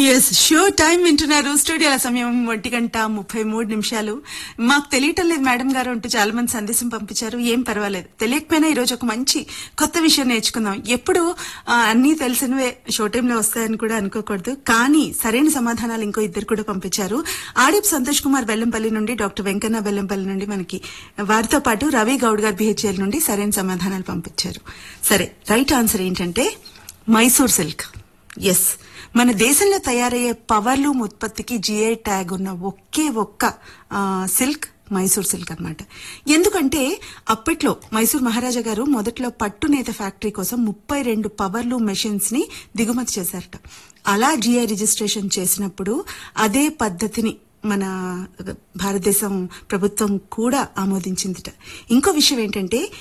yes show time వింటున్నారు స్టూడియోల సమయం ఒంటి గంట ముప్పై మూడు నిమిషాలు మాకు తెలియటం లేదు మేడం గారు అంటూ చాలా మంది సందేశం పంపించారు ఏం పర్వాలేదు తెలియకపోయినా ఈ రోజు ఒక మంచి కొత్త విషయం నేర్చుకుందాం ఎప్పుడు ఆ, అన్నీ తెలిసినవే షో టైంలో వస్తాయని కూడా అనుకోకూడదు కానీ సరైన సమాధానాలు ఇంకో ఇద్దరు కూడా పంపించారు ఆడిప్ సంతోష్ కుమార్ బెల్లంపల్లి నుండి డాక్టర్ వెంకన్న బెల్లంపల్లి నుండి మనకి వారితో పాటు రవి గౌడ్ గారు బిహెచ్ఎల్ నుండి సరైన సమాధానాలు పంపించారు సరే రైట్ ఆన్సర్ ఏంటంటే మైసూర్ సిల్క్ ఎస్ మన దేశంలో తయారయ్యే పవర్లూమ్ ఉత్పత్తికి జిఐ ట్యాగ్ ఉన్న ఒకే ఒక్క ఆ, సిల్క్ మైసూర్ సిల్క్ అన్నమాట ఎందుకంటే అప్పట్లో మైసూర్ మహారాజా గారు మొదట్లో పట్టు నేత ఫ్యాక్టరీ కోసం ముప్పై రెండు పవర్లూమ్ మెషిన్స్ ని దిగుమతి చేశారట అలా జిఐ రిజిస్ట్రేషన్ చేసినప్పుడు అదే పద్ధతిని మన భారతదేశం ప్రభుత్వం కూడా ఆమోదించిందిట ఇంకో విషయం ఏంటంటే